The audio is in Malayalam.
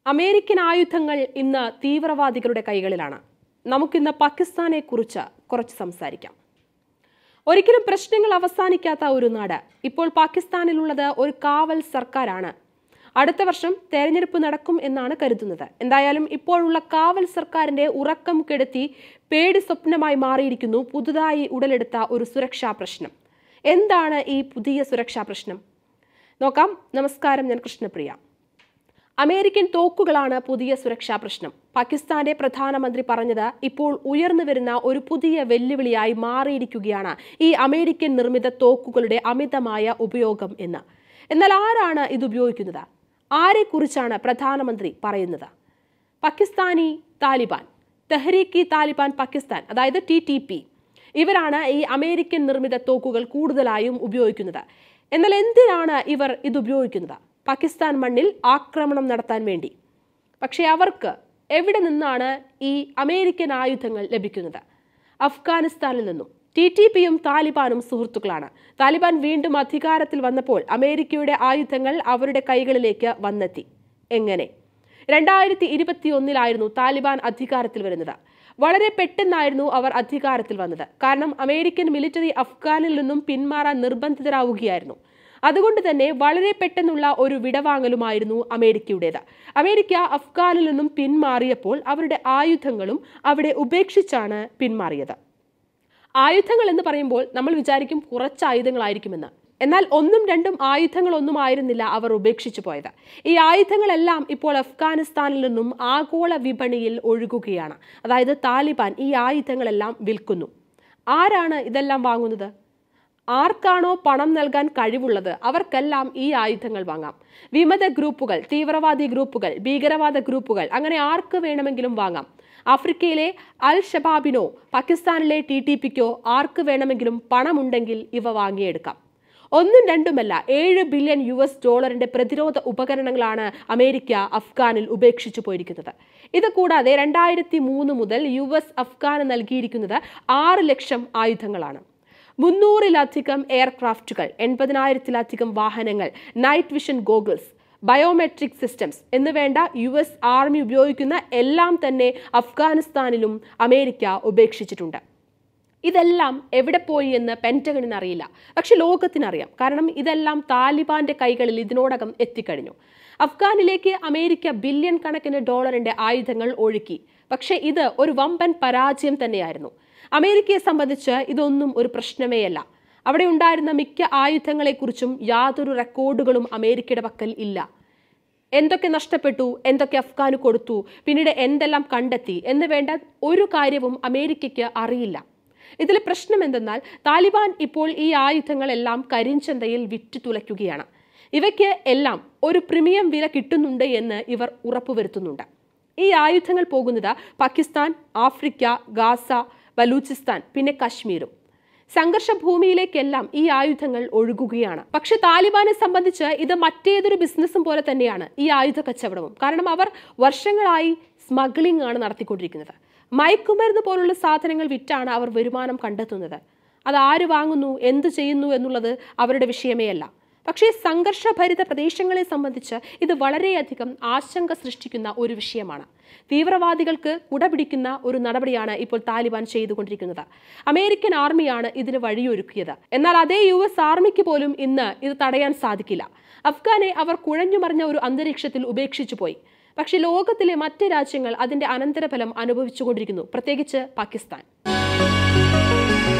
അമേരിക്കൻ ആയുധങ്ങൾ ഇന്ന് തീവ്രവാദികളുടെ കൈകളിലാണ് നമുക്കിന്ന് പാകിസ്ഥാനെ കുറിച്ച് കുറച്ച് സംസാരിക്കാം ഒരിക്കലും പ്രശ്നങ്ങൾ അവസാനിക്കാത്ത ഒരു നാട് ഇപ്പോൾ പാകിസ്ഥാനിലുള്ളത് ഒരു കാവൽ സർക്കാരാണ് അടുത്ത വർഷം തെരഞ്ഞെടുപ്പ് നടക്കും എന്നാണ് കരുതുന്നത് എന്തായാലും ഇപ്പോഴുള്ള കാവൽ സർക്കാരിന്റെ ഉറക്കം കെടുത്തി പേടി സ്വപ്നമായി മാറിയിരിക്കുന്നു പുതുതായി ഉടലെടുത്ത ഒരു സുരക്ഷാ പ്രശ്നം എന്താണ് ഈ പുതിയ സുരക്ഷാ പ്രശ്നം നോക്കാം നമസ്കാരം ഞാൻ കൃഷ്ണപ്രിയ അമേരിക്കൻ തോക്കുകളാണ് പുതിയ സുരക്ഷാ പ്രശ്നം പാകിസ്ഥാന്റെ പ്രധാനമന്ത്രി പറഞ്ഞത് ഇപ്പോൾ ഉയർന്നു വരുന്ന ഒരു പുതിയ വെല്ലുവിളിയായി മാറിയിരിക്കുകയാണ് ഈ അമേരിക്കൻ നിർമ്മിത തോക്കുകളുടെ അമിതമായ ഉപയോഗം എന്ന് എന്നാൽ ആരാണ് ഇത് ഉപയോഗിക്കുന്നത് ആരെക്കുറിച്ചാണ് പ്രധാനമന്ത്രി പറയുന്നത് പാകിസ്ഥാനി താലിബാൻ തെഹ്രീക്കി താലിബാൻ പാകിസ്ഥാൻ അതായത് ടി ടി പി ഇവരാണ് ഈ അമേരിക്കൻ നിർമ്മിത തോക്കുകൾ കൂടുതലായും ഉപയോഗിക്കുന്നത് എന്നാൽ എന്തിനാണ് ഇവർ ഇത് ഉപയോഗിക്കുന്നത് പാകിസ്ഥാൻ മണ്ണിൽ ആക്രമണം നടത്താൻ വേണ്ടി പക്ഷേ അവർക്ക് എവിടെ നിന്നാണ് ഈ അമേരിക്കൻ ആയുധങ്ങൾ ലഭിക്കുന്നത് അഫ്ഗാനിസ്ഥാനിൽ നിന്നും ടി ടി പിയും താലിബാനും സുഹൃത്തുക്കളാണ് താലിബാൻ വീണ്ടും അധികാരത്തിൽ വന്നപ്പോൾ അമേരിക്കയുടെ ആയുധങ്ങൾ അവരുടെ കൈകളിലേക്ക് വന്നെത്തി എങ്ങനെ രണ്ടായിരത്തി ഇരുപത്തി ഒന്നിലായിരുന്നു താലിബാൻ അധികാരത്തിൽ വരുന്നത് വളരെ പെട്ടെന്നായിരുന്നു അവർ അധികാരത്തിൽ വന്നത് കാരണം അമേരിക്കൻ മിലിറ്ററി അഫ്ഗാനിൽ നിന്നും പിന്മാറാൻ നിർബന്ധിതരാവുകയായിരുന്നു അതുകൊണ്ട് തന്നെ വളരെ പെട്ടെന്നുള്ള ഒരു വിടവാങ്ങലുമായിരുന്നു അമേരിക്കയുടേത് അമേരിക്ക അഫ്ഗാനിൽ നിന്നും പിന്മാറിയപ്പോൾ അവരുടെ ആയുധങ്ങളും അവിടെ ഉപേക്ഷിച്ചാണ് പിന്മാറിയത് ആയുധങ്ങൾ എന്ന് പറയുമ്പോൾ നമ്മൾ വിചാരിക്കും കുറച്ച് ആയുധങ്ങളായിരിക്കുമെന്ന് എന്നാൽ ഒന്നും രണ്ടും ആയുധങ്ങളൊന്നും ആയിരുന്നില്ല അവർ ഉപേക്ഷിച്ചു പോയത് ഈ ആയുധങ്ങളെല്ലാം ഇപ്പോൾ അഫ്ഗാനിസ്ഥാനിൽ നിന്നും ആഗോള വിപണിയിൽ ഒഴുകുകയാണ് അതായത് താലിബാൻ ഈ ആയുധങ്ങളെല്ലാം വിൽക്കുന്നു ആരാണ് ഇതെല്ലാം വാങ്ങുന്നത് ആർക്കാണോ പണം നൽകാൻ കഴിവുള്ളത് അവർക്കെല്ലാം ഈ ആയുധങ്ങൾ വാങ്ങാം വിമത ഗ്രൂപ്പുകൾ തീവ്രവാദി ഗ്രൂപ്പുകൾ ഭീകരവാദ ഗ്രൂപ്പുകൾ അങ്ങനെ ആർക്ക് വേണമെങ്കിലും വാങ്ങാം ആഫ്രിക്കയിലെ അൽ ഷബാബിനോ പാകിസ്ഥാനിലെ ടി ടി പിക്കോ ആർക്ക് വേണമെങ്കിലും പണമുണ്ടെങ്കിൽ ഇവ വാങ്ങിയെടുക്കാം ഒന്നും രണ്ടുമല്ല ഏഴ് ബില്യൺ യു എസ് ഡോളറിന്റെ പ്രതിരോധ ഉപകരണങ്ങളാണ് അമേരിക്ക അഫ്ഗാനിൽ ഉപേക്ഷിച്ചു പോയിരിക്കുന്നത് ഇത് കൂടാതെ രണ്ടായിരത്തി മൂന്ന് മുതൽ യു എസ് അഫ്ഗാന് നൽകിയിരിക്കുന്നത് ആറ് ലക്ഷം ആയുധങ്ങളാണ് മുന്നൂറിലധികം എയർക്രാഫ്റ്റുകൾ എൺപതിനായിരത്തിലധികം വാഹനങ്ങൾ night vision goggles biometric systems എന്നുവേണ്ട യു എസ് ആർമി ഉപയോഗിക്കുന്ന എല്ലാം തന്നെ അഫ്ഗാനിസ്ഥാനിലും അമേരിക്ക ഉപേക്ഷിച്ചിട്ടുണ്ട് ഇതെല്ലാം എവിടെ പോയി എന്ന് പെൻറ്റഗണിന് അറിയില്ല പക്ഷെ ലോകത്തിനറിയാം കാരണം ഇതെല്ലാം താലിബാന്റെ കൈകളിൽ ഇതിനോടകം എത്തിക്കഴിഞ്ഞു അഫ്ഗാനിലേക്ക് അമേരിക്ക ബില്യൺ കണക്കിന് ഡോളറിന്റെ ആയുധങ്ങൾ ഒഴുക്കി പക്ഷേ ഇത് ഒരു വമ്പൻ പരാജയം തന്നെയായിരുന്നു അമേരിക്കയെ സംബന്ധിച്ച് ഇതൊന്നും ഒരു പ്രശ്നമേയല്ല അവിടെ ഉണ്ടായിരുന്ന മിക്ക ആയുധങ്ങളെക്കുറിച്ചും യാതൊരു റെക്കോർഡുകളും അമേരിക്കയുടെ പക്കൽ ഇല്ല എന്തൊക്കെ നഷ്ടപ്പെട്ടു എന്തൊക്കെ അഫ്ഗാന് കൊടുത്തു പിന്നീട് എന്തെല്ലാം കണ്ടെത്തി എന്ന് വേണ്ട ഒരു കാര്യവും അമേരിക്കയ്ക്ക് അറിയില്ല ഇതിലെ പ്രശ്നം എന്തെന്നാൽ താലിബാൻ ഇപ്പോൾ ഈ ആയുധങ്ങളെല്ലാം കരിഞ്ചന്തയിൽ വിറ്റു തുലയ്ക്കുകയാണ് ഇവയ്ക്ക് എല്ലാം ഒരു പ്രീമിയം വില കിട്ടുന്നുണ്ട് എന്ന് ഇവർ ഉറപ്പുവരുത്തുന്നുണ്ട് ഈ ആയുധങ്ങൾ പോകുന്നത് പാകിസ്ഥാൻ ആഫ്രിക്ക ഗാസ ബലൂചിസ്ഥാൻ പിന്നെ കശ്മീരും സംഘർഷ ഭൂമിയിലേക്കെല്ലാം ഈ ആയുധങ്ങൾ ഒഴുകുകയാണ് പക്ഷെ താലിബാനെ സംബന്ധിച്ച് ഇത് മറ്റേതൊരു ബിസിനസ്സും പോലെ തന്നെയാണ് ഈ ആയുധ കച്ചവടവും കാരണം അവർ വർഷങ്ങളായി സ്മഗ്ലിംഗ് ആണ് നടത്തിക്കൊണ്ടിരിക്കുന്നത് മയക്കുമരുന്ന് പോലുള്ള സാധനങ്ങൾ വിറ്റാണ് അവർ വരുമാനം കണ്ടെത്തുന്നത് അത് ആര് വാങ്ങുന്നു എന്തു ചെയ്യുന്നു എന്നുള്ളത് അവരുടെ വിഷയമേ അല്ല പക്ഷേ സംഘർഷഭരിത പ്രദേശങ്ങളെ സംബന്ധിച്ച് ഇത് വളരെയധികം ആശങ്ക സൃഷ്ടിക്കുന്ന ഒരു വിഷയമാണ് തീവ്രവാദികൾക്ക് കുടപിടിക്കുന്ന ഒരു നടപടിയാണ് ഇപ്പോൾ താലിബാൻ ചെയ്തുകൊണ്ടിരിക്കുന്നത് അമേരിക്കൻ ആർമിയാണ് ഇതിന് വഴിയൊരുക്കിയത് എന്നാൽ അതേ യു എസ് ആർമിക്ക് പോലും ഇന്ന് ഇത് തടയാൻ സാധിക്കില്ല അഫ്ഗാനെ അവർ കുഴഞ്ഞുമറിഞ്ഞ ഒരു അന്തരീക്ഷത്തിൽ ഉപേക്ഷിച്ചു പോയി പക്ഷേ ലോകത്തിലെ മറ്റ് രാജ്യങ്ങൾ അതിന്റെ അനന്തരഫലം അനുഭവിച്ചുകൊണ്ടിരിക്കുന്നു പ്രത്യേകിച്ച് പാകിസ്ഥാൻ